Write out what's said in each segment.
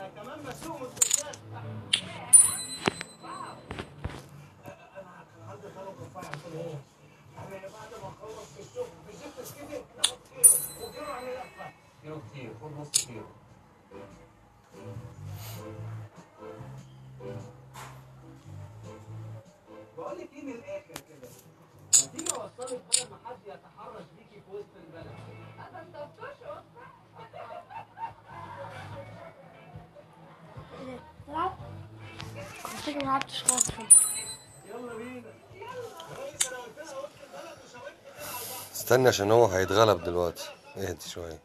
كمان مسوق مستشفيات انا عندي طلب رفيع كل ايه يعني بعد ما اخلص في الشغل بزيت كده ناخد كيلو وكيلو اعمل لفه كيلو كتير خد نص كيلو بقول لك ايه من الاخر كده ما تيجي اوصلك بدل ما حد يتحرش بيكي في وسط البلد تلعب؟ كنت ما لعبتش خالص يلا بينا رئيس انا قلت لها وسط البلد مش هودي كده على البحر استنى عشان هو هيتغلب دلوقتي اهدي شويه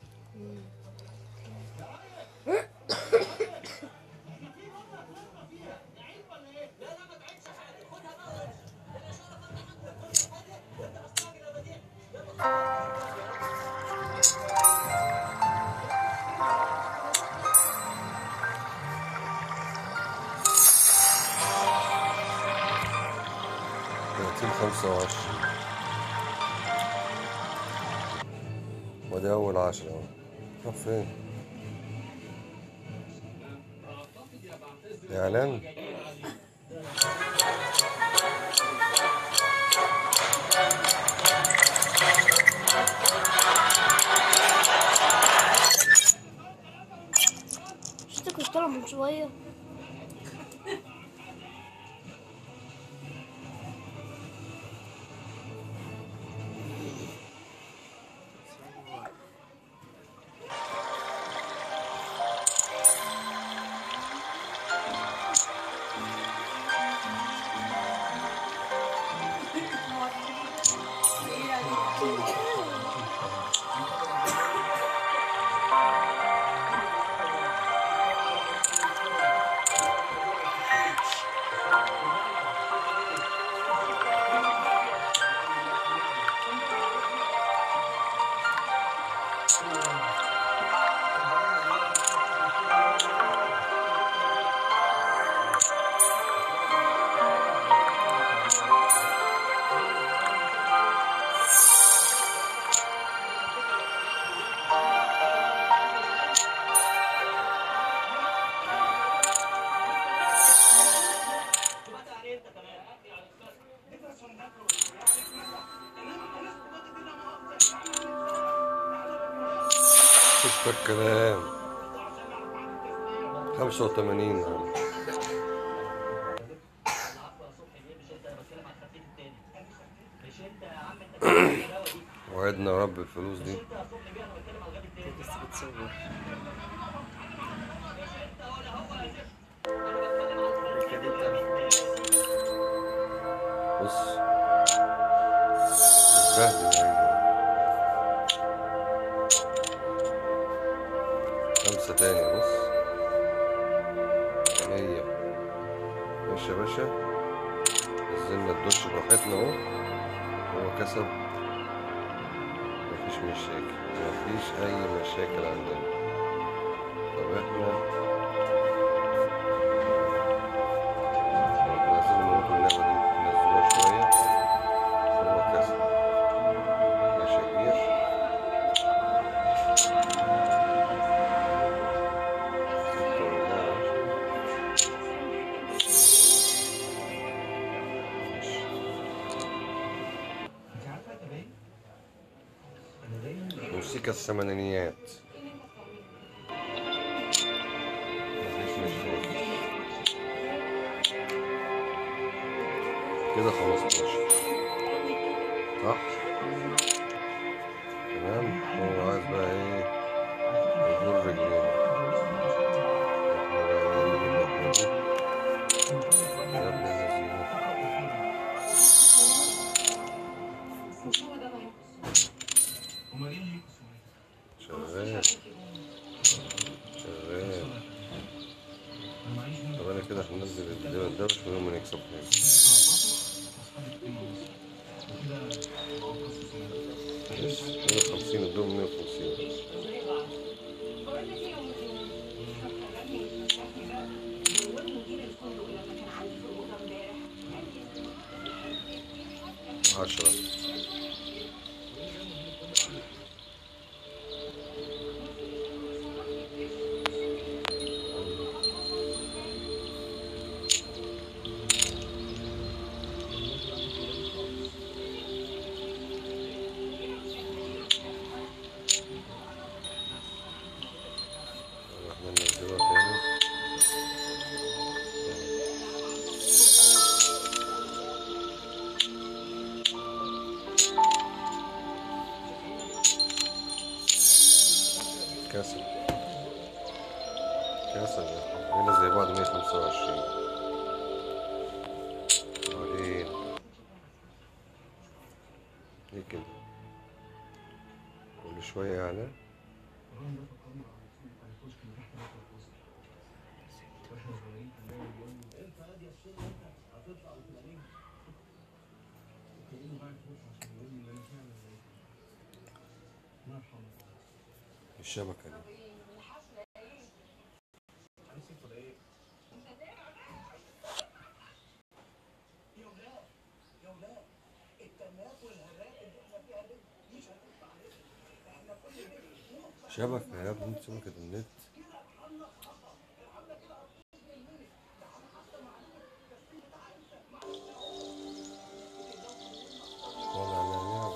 تلاتين خمسة وعشرين وادي أول عشرة أهو راح فين؟ إعلان؟ مش انت كنت طالع من شوية مش ده الكلام خمسة وتمانين يا عم وعدنا يا رب الفلوس دي بس بتصور بص اتبهدل يعني. خمسة تاني بص مية ماشي يا باشا نزلنا الدش براحتنا اهو هو كسب مفيش مشاكل مفيش أي مشاكل عندنا طب احنا لازم نقول اللعبة دي ننزلها شوية هو كسب يا شهير ستة وأربعة موسيقى الثمانينيات مفيش مشاكل كده خمستاشر صح تمام هو عايز بقى ايه يدور رجلينا احنا بقى ايه نجيب احنا دي يا ابن اللذينة شغال شغال طب انا كده هننزل الدبل ده مش مهم نكسب حاجة بس 150 ادوهم 150 عشرة يا سلام هنا زي بعض 125 وبعدين ايه كده كل شوية يعلى الشبكة دي شبكة يا ابني شبكة النت ولا لا لا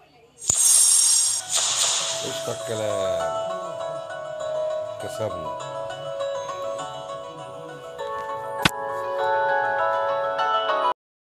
قشطة الكلام كسبنا